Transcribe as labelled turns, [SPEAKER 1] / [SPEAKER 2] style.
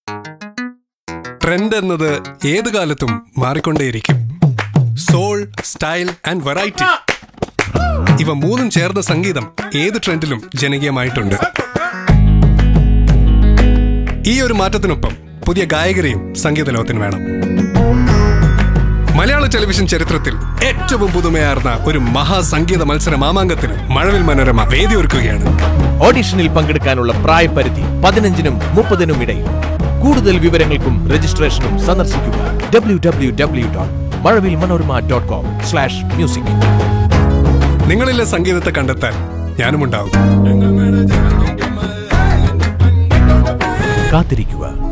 [SPEAKER 1] trend എന്നത് ഏത് കാലത്തും മാറിക്കൊണ്ടേയിരിക്കും സോൾ സ്റ്റൈൽ ആൻഡ് വെറൈറ്റി ഇവ മൂന്നും ചേർന്ന സംഗീതം ഏത് ട്രെൻഡിലും ജനകീയമായിട്ടുണ്ട് ഈ ഒരു മാറ്റത്തിനൊപ്പം പുതിയ ഗായകരെയും സംഗീത ലോകത്തിന് വേണം മലയാള ടെലിവിഷൻ ചരിത്രത്തിൽ ഏറ്റവും പുതുമയാർന്ന ഒരു മഹാസംഗീത മത്സര മാമാങ്കത്തിന് മഴവിൽ മനോരമ വേദിയൊരുക്കുകയാണ്
[SPEAKER 2] ഓഡിഷനിൽ പങ്കെടുക്കാനുള്ള പ്രായപരിധി പതിനഞ്ചിനും മുപ്പതിനും ഇടയിൽ കൂടുതൽ വിവരങ്ങൾക്കും രജിസ്ട്രേഷനും സന്ദർശിക്കുക W W W dot Mazhavil Manorama dot com slash music
[SPEAKER 1] നിങ്ങളിലെ സംഗീതത്തെ കണ്ടെത്താൻ ഞാനും ഉണ്ടാവും
[SPEAKER 2] കാത്തിരിക്കുക